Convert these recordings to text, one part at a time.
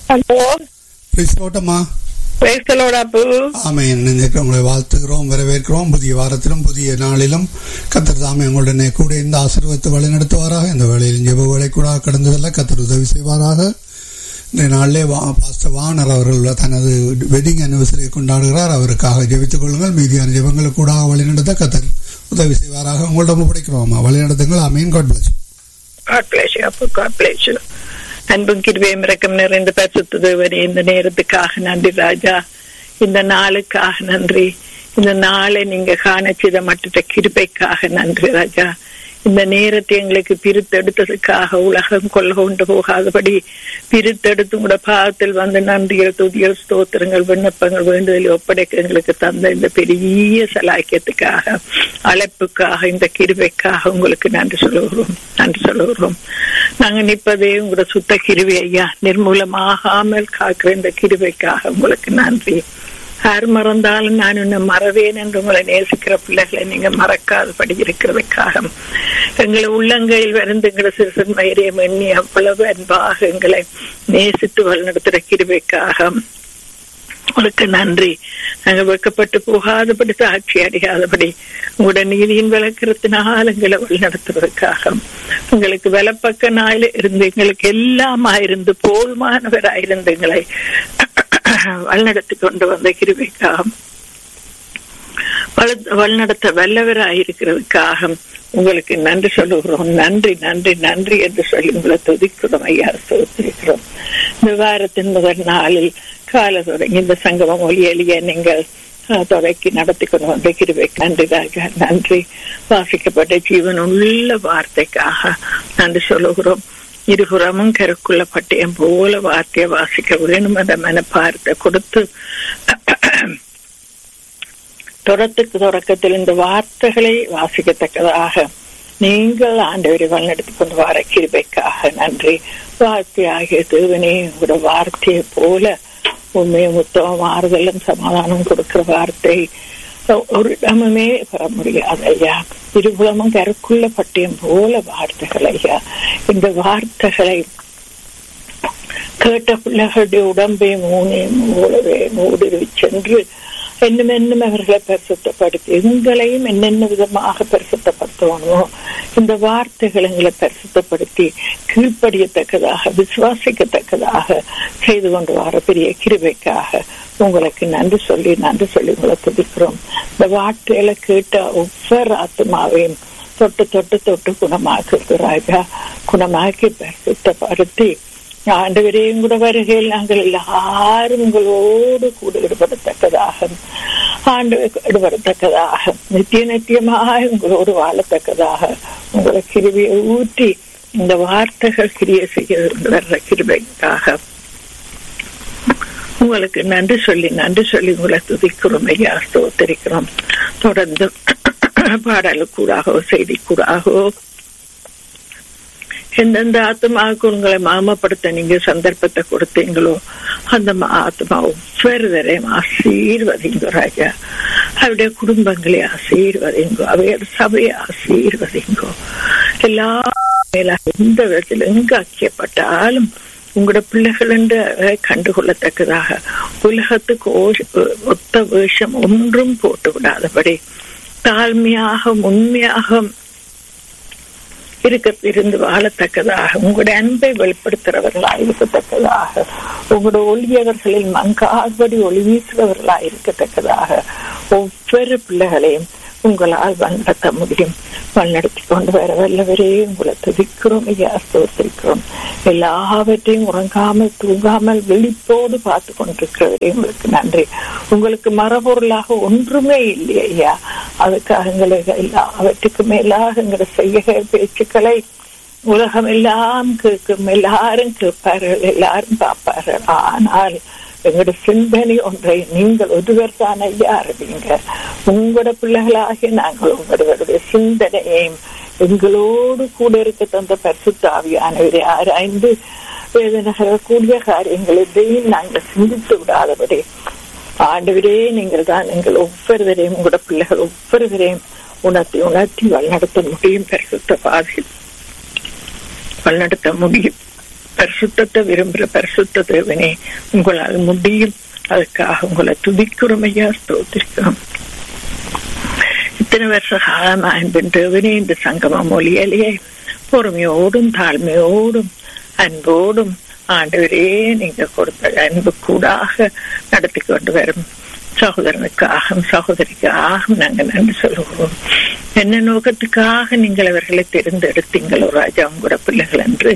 Hello பிரிஸ்லோட்டம்மா பேசலோட அப்பு ஆமையன் நினைக்க உங்களை வாழ்த்துகிறோம் வரவேற்கிறோம் புதிய வாரத்திலும் புதிய நாளிலும் கத்தர் தாமே உங்களுடனே கூட இந்த ஆசீர்வாதத்தை வழிநடத்துவாராக இந்த வேளையில் ஜெப வேலை கூட கடந்து செல்ல கத்தர் உதவி செய்வாராக இந்த நாளிலே வா பாஸ்டர் வானர் அவர்கள் தனது வெட்டிங் அனிவர்சரியை கொண்டாடுகிறார் அவருக்காக ஜெபித்துக் கொள்ளுங்கள் மீதியான ஜெபங்களுக்கு கூட வழிநடத்த கத்தர் உதவி செய்வாராக உங்களிடம் ஒப்படைக்கிறோம் வழிநடத்துங்கள் அமீன் God bless God bless you, அப்பு God bless you. அன்பும் கிருபையும் இறக்கம் நிறைந்த பரிசுத்த தேவனே இந்த நேரத்துக்காக நன்றி ராஜா இந்த நாளுக்காக நன்றி இந்த நாளை நீங்க காண செய்த மற்ற கிருபைக்காக நன்றி ராஜா இந்த நேரத்தை எங்களுக்கு பிரித்தெடுத்ததுக்காக உலகம் கொள்ள கொண்டு போகாதபடி பிரித்தெடுத்து உங்களோட பாவத்தில் வந்து நன்றிகள் துதிகள் ஸ்தோத்திரங்கள் விண்ணப்பங்கள் வேண்டுதல் ஒப்படைக்க எங்களுக்கு தந்த இந்த பெரிய சலாக்கியத்துக்காக அழைப்புக்காக இந்த கிருபைக்காக உங்களுக்கு நன்றி சொல்லுகிறோம் நன்றி சொல்லுகிறோம் நாங்க நிற்பதே உங்களோட சுத்த கிருவி ஐயா நிர்மூலமாகாமல் காக்கிற இந்த கிருபைக்காக உங்களுக்கு நன்றி யார் மறந்தாலும் நான் உன்னை மறவேன் என்று உங்களை நேசிக்கிற பிள்ளைகளை நீங்க மறக்காதபடி இருக்கிறதுக்காக எங்களை உள்ளங்கையில் வருந்துங்கிற சிறுசன் மயிரியம் எண்ணி அவ்வளவு அன்பாக எங்களை நேசித்து வழிநடத்துகிற கிருபைக்காக உங்களுக்கு நன்றி நாங்கள் வெக்கப்பட்டு போகாதபடி சாட்சி அடையாதபடி உங்களோட நீதியின் விளக்கிறதுனால எங்களை வழிநடத்துவதற்காக உங்களுக்கு விலப்பக்க நாள் இருந்து எங்களுக்கு எல்லாமா இருந்து போதுமானவராயிருந்து எங்களை வழிநடத்தி கொண்டு வந்த கிருபைக்காக வழிநடத்த வல்லவராயிருக்கிறதுக்காக உங்களுக்கு நன்றி சொல்லுகிறோம் நன்றி நன்றி நன்றி என்று சொல்லி உங்களை துதிக்கிறோம் ஐயா சோத்திருக்கிறோம் இந்த வாரத்தின் முதல் நாளில் கால தொடங்கி இந்த சங்கமம் ஒலி எளிய நீங்கள் தொடக்கி நடத்தி கொண்டு வந்த கிருபை நன்றி ராஜா நன்றி வாசிக்கப்பட்ட ஜீவன் உள்ள வார்த்தைக்காக நன்றி சொல்லுகிறோம் இருபுறமும் கருக்குள்ள பட்டயம் போல வார்த்தையை வாசிக்க வேணும் அந்த மனப்பாரத்தை கொடுத்து தொடத்துக்கு தொடக்கத்தில் இந்த வார்த்தைகளை வாசிக்கத்தக்கதாக நீங்கள் ஆண்டவரை வழிநடத்தி கொண்டு வர கிருபைக்காக நன்றி வார்த்தையாகிய தேவனே உங்களோட வார்த்தையை போல உண்மையை முத்தம் ஆறுதலும் சமாதானம் கொடுக்கிற வார்த்தை ஒரு இடமுமே பெற முடியாது ஐயா இருபுலமும் கருக்குள்ள பட்டியம் போல வார்த்தைகள் ஐயா இந்த வார்த்தைகளை கேட்ட பிள்ளைகளுடைய உடம்பை மூனே மூலவே மூடுருவி சென்று என்னும் என்னும் அவர்களை பரிசுத்தப்படுத்தி எங்களையும் என்னென்ன விதமாக பரிசுத்தப்படுத்தணுமோ இந்த வார்த்தைகள் எங்களை பரிசுத்தப்படுத்தி கீழ்ப்படியத்தக்கதாக விசுவாசிக்கத்தக்கதாக செய்து கொண்டு வர பெரிய கிருபைக்காக உங்களுக்கு நன்றி சொல்லி நன்றி சொல்லி உங்களை துதிக்கிறோம் இந்த வார்த்தையில கேட்ட ஒவ்வொரு ஆத்மாவையும் தொட்டு தொட்டு தொட்டு குணமாக்குறது ராஜா குணமாக்கி பரிசுத்தப்படுத்தி ஆண்டவரையும் கூட வருகையில் நாங்கள் எல்லாரும் உங்களோடு கூட ஈடுபடத்தக்கதாக ஆண்டு ஈடுபடத்தக்கதாக நித்திய நித்தியமாக உங்களோடு வாழத்தக்கதாக உங்களை கிருவியை ஊற்றி இந்த வார்த்தைகள் கிரிய செய்ய வர்ற கிருபைக்காக உங்களுக்கு நன்றி சொல்லி நன்றி சொல்லி உங்களை துதிக்கிறோம் ஐயா ஸ்தோத்தரிக்கிறோம் தொடர்ந்து பாடலுக்கூடாகவோ செய்திக்கூடாகவோ எந்தெந்த ஆத்மாவுக்கு உங்களை மாமப்படுத்த நீங்க சந்தர்ப்பத்தை கொடுத்தீங்களோ அந்த ஆத்மா ஒவ்வொருவரையும் ஆசீர்வதிங்க ராஜா அவருடைய குடும்பங்களை ஆசீர்வதிங்கோ அவையோட சபையை ஆசீர்வதிங்கோ எல்லா மேல எந்த விதத்தில் எங்க ஐக்கியப்பட்டாலும் உங்களோட பிள்ளைகள் என்று கண்டுகொள்ளத்தக்கதாக உலகத்துக்கு ஒத்த வேஷம் ஒன்றும் போட்டு விடாதபடி தாழ்மையாக உண்மையாக இருக்க இருந்து வாழத்தக்கதாக உங்களுடைய அன்பை வெளிப்படுத்துறவர்களாக இருக்கத்தக்கதாக உங்களுடைய ஒளியவர்களில் மங்காதபடி ஒளி வீசுறவர்களாக இருக்கத்தக்கதாக ஒவ்வொரு பிள்ளைகளையும் உங்களால் வழிநடத்த முடியும் வழிநடத்தி கொண்டு வர வல்லவரே உங்களை துதிக்கிறோம் ஐயா ஸ்தோத்திரிக்கிறோம் எல்லாவற்றையும் உறங்காமல் தூங்காமல் விழிப்போடு பார்த்து கொண்டிருக்கிறவரே உங்களுக்கு நன்றி உங்களுக்கு மரபொருளாக ஒன்றுமே இல்லை ஐயா அதுக்காக எங்களை எல்லாவற்றுக்கு மேலாக எங்களை செய்ய பேச்சுக்களை உலகம் எல்லாம் கேட்கும் எல்லாரும் கேட்பார்கள் எல்லாரும் பார்ப்பார்கள் ஆனால் எங்களோட சிந்தனை ஒன்றை நீங்கள் ஒருவர் தான் ஐயா அறிவீங்க உங்களோட பிள்ளைகளாகிய நாங்கள் உங்களுடைய சிந்தனையையும் எங்களோடு கூட இருக்க தந்த பரிசுத்தாவியானவரை ஆராய்ந்து வேதனகரக்கூடிய காரியங்கள் எதையும் நாங்கள் சிந்தித்து விடாதபடி ஆண்டவரே நீங்கள் தான் எங்கள் ஒவ்வொருவரையும் உங்களோட பிள்ளைகள் ஒவ்வொருவரையும் உணர்த்தி உணர்த்தி வழிநடத்த முடியும் பரிசுத்த பாதையில் வழிநடத்த முடியும் பரிசுத்தத்தை விரும்புகிற பரிசுத்த தேவனே உங்களால் முடியும் அதுக்காக உங்களை துதிக்கிறோம் ஐயா ஸ்தோத்திரிக்கிறோம் இத்தனை வருஷ காலமா அன்பின் தேவனே இந்த சங்கம மொழியிலேயே பொறுமையோடும் தாழ்மையோடும் அன்போடும் ஆண்டவரே நீங்க கொடுத்த அன்பு கூடாக நடத்தி கொண்டு வரும் சகோதரனுக்காகவும் சகோதரிக்காகவும் நாங்க நன்றி சொல்லுவோம் என்ன நோக்கத்துக்காக நீங்கள் அவர்களை தேர்ந்தெடுத்தீங்களோ ராஜா உங்களோட பிள்ளைகள் என்று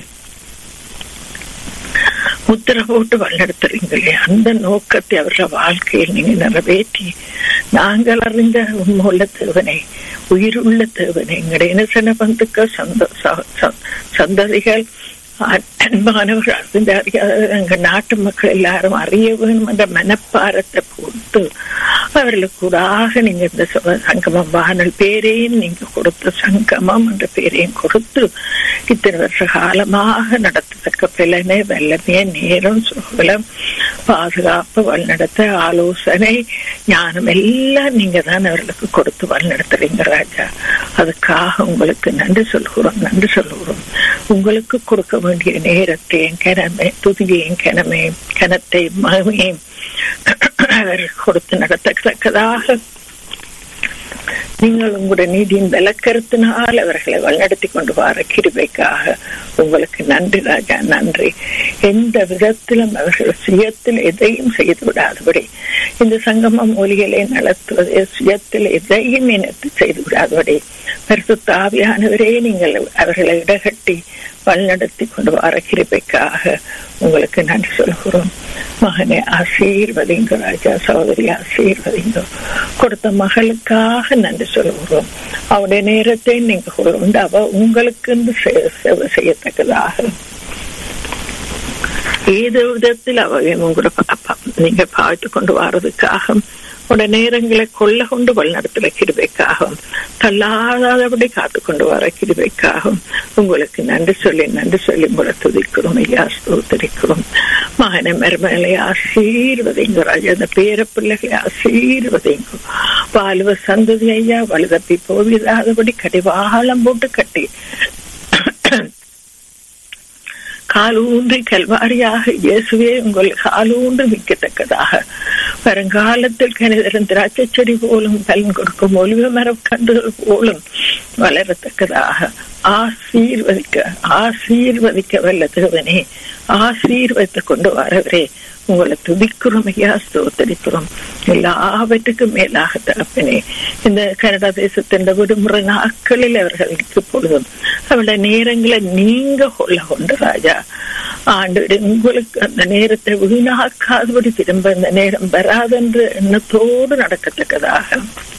முத்திர போட்டு வழிநடத்துறீங்களே அந்த நோக்கத்தை அவர்கள் வாழ்க்கையில் நீங்க நிறைவேற்றி நாங்கள் அறிந்த உண்மையுள்ள தேவனை உயிருள்ள தேவனை எங்களுடைய இனசன பந்துக்கள் சந்த சந்ததிகள் அன்பானவர்கள் அறிந்த அறியாத எங்க நாட்டு மக்கள் எல்லாரும் அறிய வேணும் என்ற மனப்பாரத்தை கொடுத்து அவர்களுக்கு கூடாக நீங்க இந்த சங்கமம் வானல் பேரையும் நீங்க கொடுத்த சங்கமம் என்ற பேரையும் கொடுத்து இத்தனை வருஷ காலமாக நடத்தத்தக்க பிள்ளனை வல்லமைய நேரம் சுகலம் பாதுகாப்பு வழிநடத்த ஆலோசனை ஞானம் எல்லாம் நீங்க தான் அவர்களுக்கு கொடுத்து வழிநடத்துறீங்க ராஜா அதுக்காக உங்களுக்கு நன்றி சொல்கிறோம் நன்றி சொல்கிறோம் உங்களுக்கு கொடுக்க வேண்டிய நேரத்தையும் கிணமை துதியையும் கிணமையும் கனத்தையும் மகிமையும் அவர் கொடுத்து நடத்தத்தக்கதாக நீங்கள் உங்களுடைய நீதியின் விளக்கருத்தினால் அவர்களை வழிநடத்தி கொண்டு வர கிருபைக்காக உங்களுக்கு நன்றி ராஜா நன்றி எந்த விதத்திலும் அவர்கள் சுயத்தில் எதையும் செய்து விடாதபடி இந்த சங்கம மூலிகளை நடத்துவது சுயத்தில் எதையும் இணைத்து செய்து விடாதபடி பரிசுத்தாவியானவரே நீங்கள் அவர்களை இடகட்டி வழிநடத்தி கொண்டு வர கிருபைக்காக உங்களுக்கு நன்றி சொல்கிறோம் மகனை ஆசீர்வதிங்க ராஜா சகோதரி ஆசீர்வதிங்க கொடுத்த மகளுக்காக நன்றி சொல்கிறோம் அவருடைய நேரத்தை நீங்க கொண்டு அவ உங்களுக்கு சேவை செய்யத்தக்கதாக ஏதோ விதத்தில் அவ உங்களோட நீங்க பாவித்து கொண்டு வர்றதுக்காக உடைய நேரங்களை கொள்ள கொண்டு வழிநடத்துல கிருபைக்காகவும் தள்ளாதபடி காத்து கொண்டு வர கிருபைக்காகவும் உங்களுக்கு நன்றி சொல்லி நன்றி சொல்லி உங்களை துதிக்கிறோம் ஐயா ஸ்தோத்தரிக்கிறோம் மகன மருமகளை ஆசீர்வதிங்க ராஜா அந்த பேர பிள்ளைகளை ஆசீர்வதிங்க பாலுவ சந்ததி ஐயா வலுதப்பி போவிடாதபடி கடிவாளம் போட்டு கட்டி காலூன்றி கல்வாரியாக இயேசுவே உங்கள் காலூன்று மிக்கத்தக்கதாக வருங்காலத்தில் கணிதரும் திராட்சை செடி போலும் பலன் கொடுக்கும் ஒளிவ மரம் கன்றுகள் போலும் வளரத்தக்கதாக ஆசீர்வதிக்க ஆசீர்வதிக்க வல்ல தேவனே ஆசீர்வதித்து கொண்டு வரவரே உங்களை துதிக்கிறோம் ஐயா ஸ்தோத்தரிக்கிறோம் எல்லாவற்றுக்கும் மேலாக தகப்பனே இந்த கனடா தேசத்தின் விடுமுறை நாட்களில் அவர்களுக்கு பொழுதும் அவருடைய நேரங்களை நீங்க கொள்ள கொண்டு ராஜா ஆண்டு உங்களுக்கு அந்த நேரத்தை வீணாக்காதபடி திரும்ப இந்த நேரம் வராதென்று எண்ணத்தோடு நடக்கத்தக்கதாக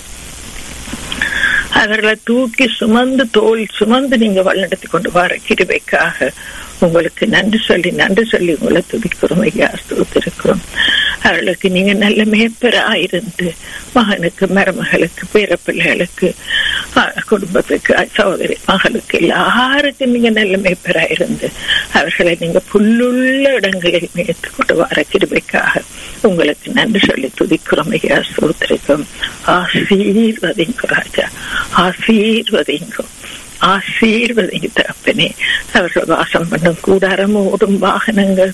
அவர்களை தூக்கி சுமந்து தோல் சுமந்து நீங்க வழிநடத்தி கொண்டு வர கிருபைக்காக உங்களுக்கு நன்றி சொல்லி நன்றி சொல்லி உங்களை துதிக்கிறோம் ஐயா ஸ்தோத்திருக்கிறோம் அவர்களுக்கு நீங்க நல்ல மேப்பராயிருந்து மகனுக்கு மருமகளுக்கு பேர பிள்ளைகளுக்கு குடும்பத்துக்கு சகோதரி மகளுக்கு எல்லாருக்கும் நீங்க நல்ல மேப்பராயிருந்து அவர்களை நீங்க புல்லுள்ள இடங்களில் மேய்த்து கொண்டு வர கிருபைக்காக உங்களுக்கு நன்றி சொல்லி துதிக்கிறோம் ஐயா ஸ்தோத்திரிக்கும் ஆசீர்வதிங்க ராஜா ஆசீர்வதிங்க ஆசீர்வதிங்க தகப்பனே அவர்கள் வாசம் பண்ணும் கூடாரம் ஓடும் வாகனங்கள்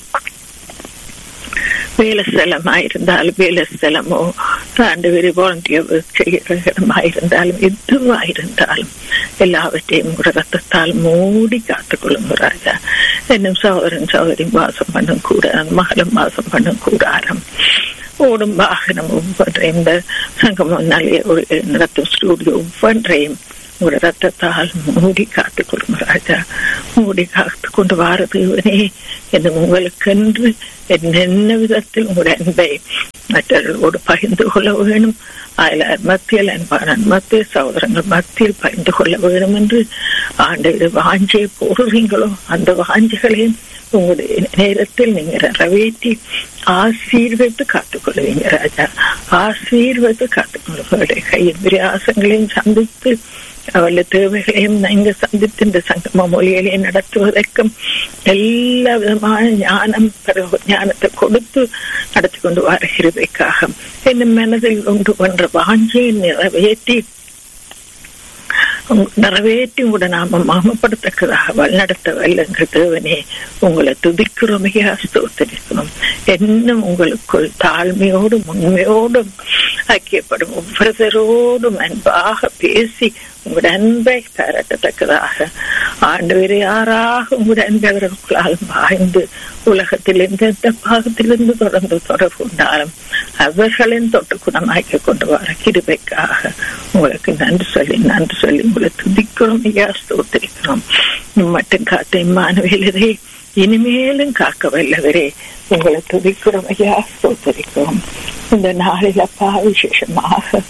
வேலை ஸ்தலமா இருந்தாலும் வேலை ஸ்தலமோ ஆண்டு வெறி வாலண்டியர் செய்கிற இடமா இருந்தாலும் எதுவா இருந்தாலும் எல்லாவற்றையும் கூட ரத்தத்தால் மூடி காத்துக்கொள்ளுங்க ராஜா என்னும் சகோதரன் சகோதரி வாசம் பண்ணும் கூட மகளும் வாசம் பண்ணும் கூடாரம் ஓடும் வாகனம் ஒவ்வொன்றையும் இந்த சங்கமம் நடத்தும் ஸ்டூடியோ ஒவ்வொன்றையும் உங்களோட ரத்தத்தால் மூடி காத்து கொள்ளுங்க ராஜா மூடி காத்து கொண்டு வாரதேவனே என்று உங்களுக்கென்று என்னென்ன விதத்தில் உங்களுடைய அன்பை மற்றவர்களோடு பகிர்ந்து கொள்ள வேணும் அயலார் மத்தியில் அன்பான மத்திய சகோதரங்கள் மத்தியில் பகிர்ந்து கொள்ள வேணும் என்று ஆண்டு வாஞ்சியை போடுவீங்களோ அந்த வாஞ்சிகளையும் உங்களுடைய நேரத்தில் நீங்க நிறைவேற்றி ஆசீர்வதித்து காத்துக்கொள்வீங்க ராஜா ஆசீர்வதித்து காத்துக்கொள்ளுங்களுடைய கையின் விரியாசங்களையும் சந்தித்து அவளுடைய தேவைகளையும் நீங்க சந்தித்து இந்த சங்கம மொழிகளையும் நடத்துவதற்கும் எல்லா விதமான ஞானம் ஞானத்தை கொடுத்து நடத்தி கொண்டு வர கிருபைக்காக என் மனதில் கொண்டு கொன்ற வாஞ்சியை நிறைவேற்றி நிறைவேற்றி உங்களோட நாம மாமப்படுத்தக்கதாக வழிநடத்த வல்லங்கள் தேவனே உங்களை துதிக்கிறோமையா ஸ்தோத்தரிக்கிறோம் இன்னும் உங்களுக்குள் தாழ்மையோடும் உண்மையோடும் ஐக்கியப்படும் ஒவ்வொருத்தரோடும் அன்பாக பேசி உங்களோட அன்பை பாராட்டத்தக்கதாக ஆண்டு யாராக உங்களோட அன்பை அவர்களுக்குள்ளால் வாழ்ந்து உலகத்தில் எந்தெந்த பாகத்திலிருந்து தொடர்ந்து தொடர்பு கொண்டாலும் அவர்களின் தொட்டு குணமாக்கி கொண்டு வர கிருபைக்காக உங்களுக்கு நன்றி சொல்லி நன்றி சொல்லி உங்களை துதிக்கிறோம் ஐயா ஸ்தோத்திரிக்கிறோம் மட்டும் காத்த இம்மானவேலரே இனிமேலும் காக்க வல்லவரே உங்களை துதிக்கிறோம் ஐயா ஸ்தோத்திரிக்கிறோம் இந்த நாளில் அப்பா விசேஷமாக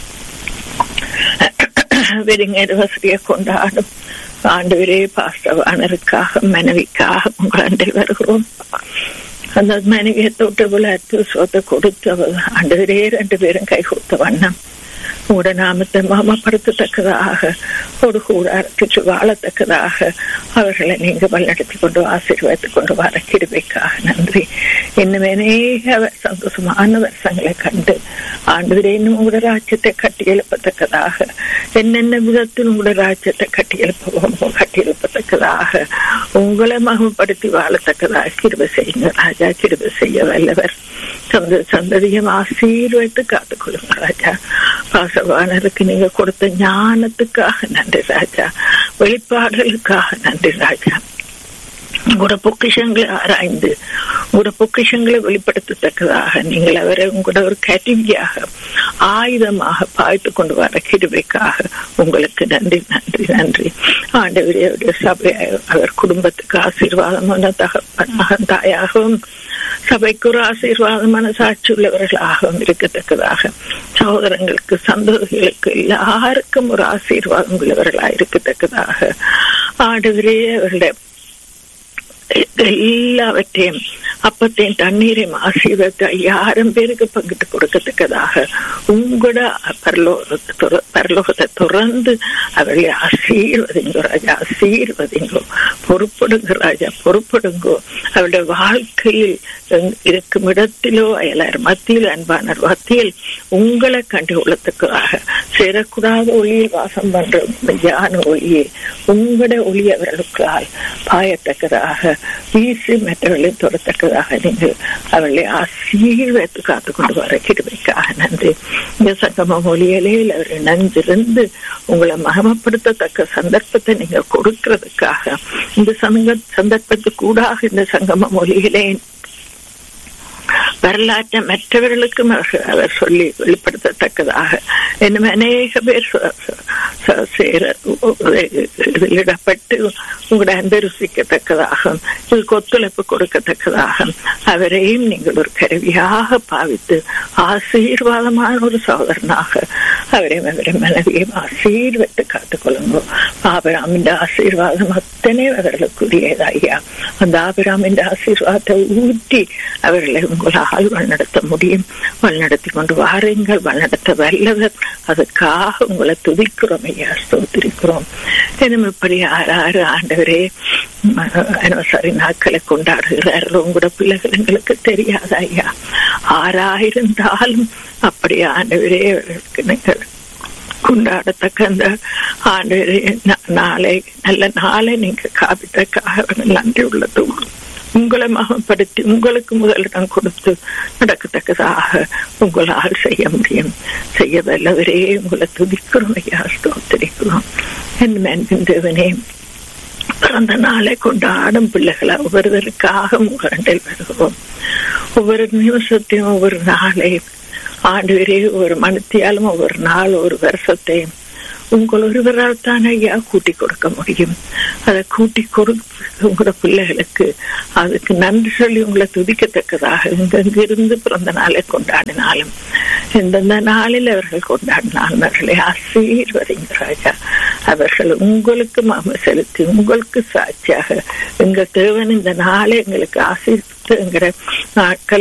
வெறிஞர் வசதியை கொண்டாடும் ஆண்டவரே பாஸ்டவானருக்காக மனைவிக்காக உங்கள் வருகிறோம் அந்த மனைவியை தொட்டு விளையாட்டு சொத்தை கொடுத்து ஆண்டவரே ரெண்டு பேரும் கை கொடுத்த வண்ணம் உங்களோட நாமத்தை மாமப்படுத்தத்தக்கதாக ஒரு கூடாரத்துக்கு வாழத்தக்கதாக அவர்களை நீங்க வழிநடத்தி கொண்டு ஆசீர்வாதத்துக் கொண்டு வர கிருபைக்காக நன்றி இன்னும் அநேக சந்தோஷமான வருஷங்களை கண்டு ஆண்டு இன்னும் உங்களோட ராஜ்யத்தை கட்டி எழுப்பத்தக்கதாக என்னென்ன விதத்தில் உங்களோட ராஜ்யத்தை கட்டி எழுப்ப கட்டி எழுப்பத்தக்கதாக உங்களை மகப்படுத்தி வாழத்தக்கதாக கிருபை செய்யுங்க ராஜா கிருபை செய்ய வல்லவர் சந்த சந்ததியம் ஆசீர்வைத்து காத்துக்கொள்ளுங்க ராஜா பாசவானருக்கு நீங்க கொடுத்த ஞானத்துக்காக நன்றி ராஜா வெளிப்பாடுகளுக்காக நன்றி ராஜா உங்களோட பொக்கிஷங்களை ஆராய்ந்து உங்களோட பொக்கிஷங்களை வெளிப்படுத்தத்தக்கதாக நீங்கள் அவரை உங்களோட ஒரு கருவியாக ஆயுதமாக பாய்த்து கொண்டு வர கிருபைக்காக உங்களுக்கு நன்றி நன்றி நன்றி ஆண்டவரையுடைய சபை அவர் குடும்பத்துக்கு ஆசீர்வாதமான தகப்பனாக தாயாகவும் சபைக்கு ஒரு ஆசீர்வாதமான சாட்சி உள்ளவர்களாகவும் இருக்கத்தக்கதாக சகோதரங்களுக்கு சந்தோஷங்களுக்கு எல்லாருக்கும் ஒரு ஆசீர்வாதம் உள்ளவர்களாக இருக்கத்தக்கதாக ஆண்டவரே அவர்களுடைய எல்லாவற்றையும் அப்பத்தையும் தண்ணீரையும் ஆசீர்வத்தை ஐயாயிரம் பேருக்கு பங்கிட்டு கொடுக்கத்தக்கதாக உங்களோட பரலோக பரலோகத்தை துறந்து அவர்களை ஆசீர்வதிங்கோ ராஜா ஆசீர்வதிங்கோ பொறுப்படுங்க ராஜா பொறுப்படுங்கோ அவருடைய வாழ்க்கையில் இருக்கும் இடத்திலோ அயலார் மத்தியில் அன்பான மத்தியில் உங்களை கண்டு கொள்ளத்தக்கதாக சேரக்கூடாத ஒளியில் வாசம் பண்ற மெய்யான ஒளியை உங்களோட ஒளி அவர்களுக்கால் பாயத்தக்கதாக வீசி மற்றவர்களை தொடத்தக்கதாக நீங்கள் அவர்களை ஆசீர்வத்து காத்து கொண்டு வர கிருபைக்காக நன்றி இந்த சங்கம மொழியிலே அவர் இணைந்திருந்து உங்களை மகமப்படுத்தத்தக்க சந்தர்ப்பத்தை நீங்க கொடுக்கிறதுக்காக இந்த சங்க சந்தர்ப்பத்துக்கு கூடாக இந்த சங்கம மொழியிலே வரலாற்றை மற்றவர்களுக்கும் அவர் சொல்லி வெளிப்படுத்தத்தக்கதாக இன்னும் அநேக பேர் சேர இடப்பட்டு உங்களோட அன்பை ருசிக்கத்தக்கதாக இதுக்கு ஒத்துழைப்பு கொடுக்கத்தக்கதாக அவரையும் நீங்கள் ஒரு கருவியாக பாவித்து ஆசீர்வாதமான ஒரு சகோதரனாக அவரையும் அவரை மனைவியும் ஆசீர்வத்து காத்துக்கொள்ளுங்க ஆபிராமின் ஆசீர்வாதம் அத்தனை அவர்களுக்குரியது ஐயா அந்த ஆபிராமின் ஆசீர்வாதத்தை ஊற்றி அவர்களை உங்களால் வழிநடத்த முடியும் வழிநடத்தி கொண்டு வாருங்கள் வழிநடத்த வல்லவர் அதுக்காக உங்களை துதிக்கிறோம் ஐயா ஸ்தோத்திரிக்கிறோம் இன்னும் இப்படி ஆறாறு ஆண்டவரே அனிவர்சரி நாட்களை கொண்டாடுகிறார்கள் உங்களோட பிள்ளைகள் எங்களுக்கு தெரியாத ஐயா ஆறாயிருந்தாலும் அப்படி ஆண்டவரே நீங்கள் கொண்டாடத்தக்க அந்த ஆண்டு நாளை நல்ல நாளை நீங்க காப்பித்தக்காக நன்றி உள்ளதோடு உங்களை மகப்படுத்தி உங்களுக்கு முதலிடம் கொடுத்து நடக்கத்தக்கதாக உங்களால் செய்ய முடியும் செய்ய வல்லவரே உங்களை துதிக்கிறோம் ஐயா ஸ்தோத்திரிக்கிறோம் என் மேன்பின் தேவனே பிறந்த நாளை கொண்டாடும் பிள்ளைகளை ஒவ்வொருவருக்காக உங்களில் வருகிறோம் ஒவ்வொரு நிமிஷத்தையும் ஒவ்வொரு நாளையும் ஆண்டு வரை ஒரு மனத்தியாலும் ஒவ்வொரு நாள் ஒரு வருஷத்தையும் உங்கள் ஒருவரால் தான் ஐயா கூட்டி கொடுக்க முடியும் அதை கூட்டி கொடு உங்களோட பிள்ளைகளுக்கு அதுக்கு நன்றி சொல்லி உங்களை துதிக்கத்தக்கதாக இங்கிருந்து பிறந்த நாளை கொண்டாடினாலும் எந்தெந்த நாளில் அவர்கள் கொண்டாடினாலும் அவர்களை ஆசீர்வதிங்க ராஜா அவர்கள் உங்களுக்கு மாம செலுத்தி உங்களுக்கு சாட்சியாக எங்க தேவன் இந்த நாளை எங்களுக்கு ஆசீர்வித்து எங்கிற நாட்கள்